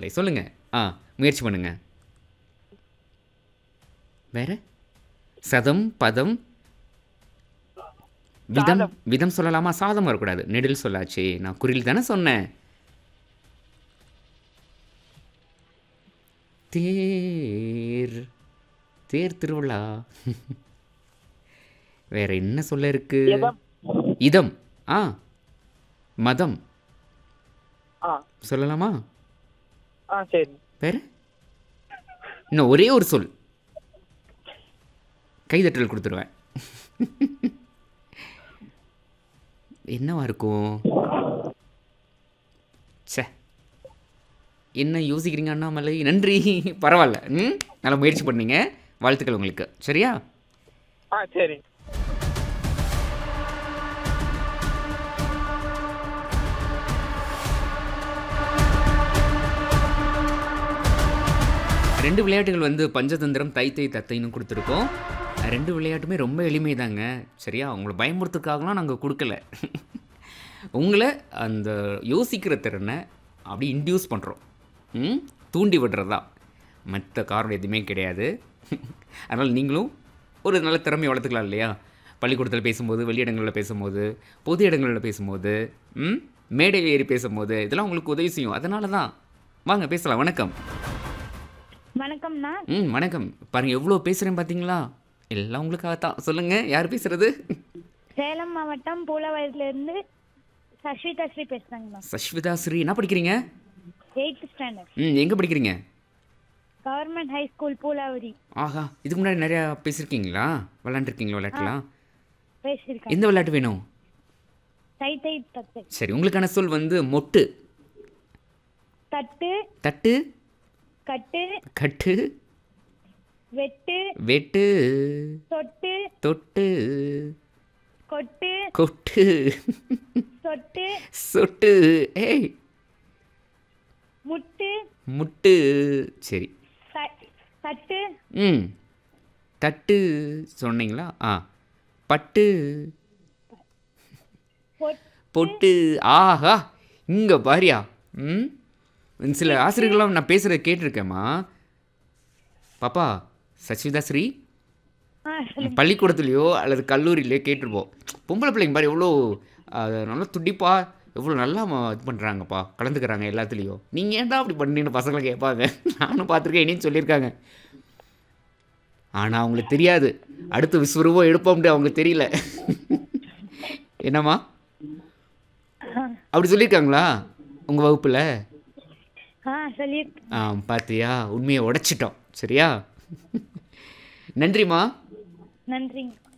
பரவாயில்லை சொல்லுங்க ஆ முயற்சி பண்ணுங்க வேற சதம் பதம் விதம் விதம் சொல்லலாமா சாதம் வரக்கூடாது நெடில் சொல்லாச்சே நான் குறில் தானே சொன்னேன் தேர் தேர் திருவிழா வேற என்ன சொல்ல இருக்கு இதம். இதம் ஆ மதம் ஆ சொல்லலாமா ஆ சரி வேற இன்னும் ஒரே ஒரு சொல் கைதட்டல் கொடுத்துருவேன் என்னவா இருக்கும் ச்சே என்ன யோசிக்கிறீங்க அண்ணாமலை நன்றி பரவாயில்ல ம் நல்லா முயற்சி பண்ணீங்க வாழ்த்துக்கள் உங்களுக்கு சரியா ஆ சரி ரெண்டு விளையாட்டுகள் வந்து பஞ்சதந்திரம் தை தை தத்தைன்னு கொடுத்துருக்கோம் ரெண்டு விளையாட்டுமே ரொம்ப எளிமை தாங்க சரியா உங்களை பயமுறுத்துக்காகலாம் நாங்கள் கொடுக்கல உங்களை அந்த யோசிக்கிற திறனை அப்படி இன்டியூஸ் பண்ணுறோம் ம் தூண்டி விடுறதா மற்ற காரணம் எதுவுமே கிடையாது அதனால் நீங்களும் ஒரு நல்ல திறமையை வளர்த்துக்கலாம் இல்லையா பள்ளிக்கூடத்தில் பேசும்போது வெளியிடங்களில் பேசும்போது பொது இடங்களில் பேசும்போது ம் மேடையில் ஏறி பேசும்போது இதெல்லாம் உங்களுக்கு உதவி செய்யும் அதனால தான் வாங்க பேசலாம் வணக்கம் வணக்கம்ண்ணா ம் வணக்கம் பாருங்க எவ்வளோ பேசுகிறேன் பார்த்தீங்களா எல்லாம் உங்களுக்காக தான் சொல்லுங்கள் யார் பேசுகிறது சேலம் மாவட்டம் பூலவயதுல இருந்து சஷ்விதா ஸ்ரீ பேசுறேங்கண்ணா சஷ்விதா ஸ்ரீ என்ன படிக்கிறீங்க எயித்து ஸ்டாண்டர்ட் ம் எங்கே படிக்கிறீங்க கவர்மெண்ட் ஹை ஸ்கூல் பூலாவரி ஆஹா இதுக்கு முன்னாடி நிறையா பேசியிருக்கீங்களா விளாண்டுருக்கீங்களா விளையாட்டுலாம் பேசியிருக்கேன் எந்த விளையாட்டு வேணும் தை தை தத்து சரி உங்களுக்கான சொல் வந்து மொட்டு தட்டு தட்டு கட்டு கட்டு வெட்டு வெட்டு தொட்டு தொட்டு கொட்டு கொட்டு சொட்டு சொட்டு ஏய் முட்டு முட்டு சரி த- தட்டு ம் தட்டு சொன்னீங்களா ஆ பட்டு பொட் பொட்டு ஆஹா இங்கே பாரியா ம் சில ஆசிரியர்கள்லாம் நான் பேசுகிறத கேட்டிருக்கேம்மா பாப்பா சச்சிதா ஸ்ரீ ஆ சொல்லுங்க பள்ளிக்கூடத்துலையோ அல்லது கல்லூரியிலையோ கேட்டிருப்போம் பொம்பளை பிள்ளைங்க பாரு எவ்வளோ அது நல்லா துடிப்பா எவ்வளோ நல்லா ம- இது பண்ணுறாங்கப்பா கலந்துக்கிறாங்க எல்லாத்துலேயும் நீங்கள் ஏன்டா அப்படி பண்ணீங்கன்னு பசங்களை கேட்பாங்க நானும் பார்த்துருக்கேன் இனியும் சொல்லியிருக்காங்க ஆனால் அவங்களுக்கு தெரியாது அடுத்த விஸ்வரூபம் எடுப்போம்னு அவங்களுக்கு தெரியல என்னம்மா அப்படி சொல்லியிருக்காங்களா உங்கள் வகுப்பில் ஆ சொல்லி ஆ பார்த்தியா உண்மையை உடைச்சிட்டோம் சரியா நன்றிம்மா நன்றிங்க